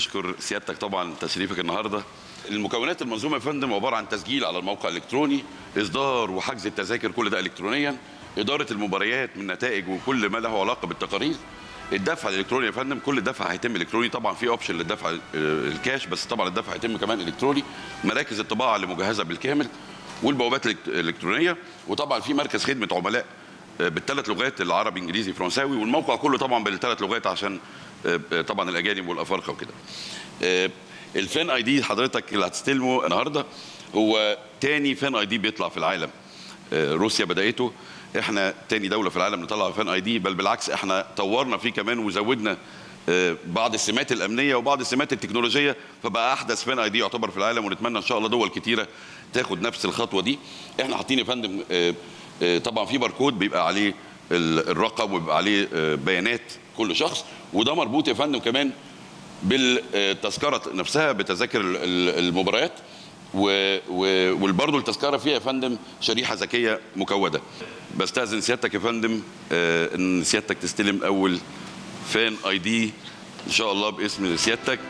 بنشكر سيادتك طبعا تشريفك النهارده المكونات المنظومه يا فندم عباره عن تسجيل على الموقع الالكتروني اصدار وحجز التذاكر كل ده الكترونيا اداره المباريات من نتائج وكل ما له علاقه بالتقارير الدفع الالكتروني يا فندم كل الدفع هيتم الكتروني طبعا في اوبشن للدفع ال- الكاش بس طبعا الدفع هيتم كمان الكتروني مراكز الطباعه اللي مجهزه بالكامل والبوابات الإلكت- الالكترونيه وطبعا في مركز خدمه عملاء آه، بالثلاث لغات العربي انجليزي فرنساوي والموقع كله طبعا بالثلاث لغات عشان آه، آه، طبعا الاجانب والافارقه وكده آه، الفان اي دي حضرتك اللي هتستلمه النهارده هو تاني فان اي دي بيطلع في العالم آه، روسيا بداته احنا تاني دوله في العالم نطلع فان اي دي بل بالعكس احنا طورنا فيه كمان وزودنا آه، بعض السمات الامنيه وبعض السمات التكنولوجيه فبقى احدث فان اي دي يعتبر في العالم ونتمنى ان شاء الله دول كتيره تاخد نفس الخطوه دي احنا حاطين يا فندم آه، آه، طبعا في باركود بيبقى عليه ال- الرقم وبيبقى عليه آه، بيانات كل شخص وده مربوط يا فندم كمان بالتذكره نفسها بتذاكر ال- ال- المباريات وبرضه التذكره فيها يا فندم شريحه ذكيه مكوده بستاذن سيادتك يا فندم آه، ان سيادتك تستلم اول فان اي دي ان شاء الله باسم سيادتك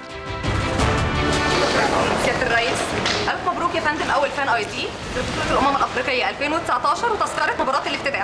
سياده الرئيس الف مبروك يا فندم اول فان اي دي لبطوله الامم الافريقيه 2019 وتذكره مباراه الافتتاح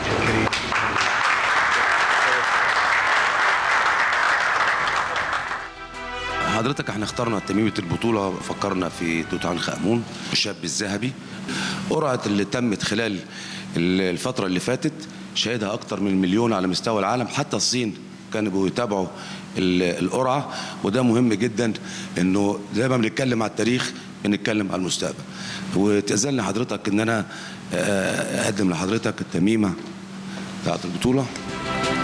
حضرتك احنا اخترنا تميمة البطولة فكرنا في توت عنخ آمون الشاب الذهبي قرعة اللي تمت خلال ال- الفترة اللي فاتت شهدها أكتر من مليون على مستوى العالم حتى الصين كانوا بيتابعوا ال- القرعة وده مهم جدا انه زي ما بنتكلم على التاريخ بنتكلم على المستقبل وتأذن حضرتك ان انا آه، اقدم لحضرتك التميمة بتاعت البطولة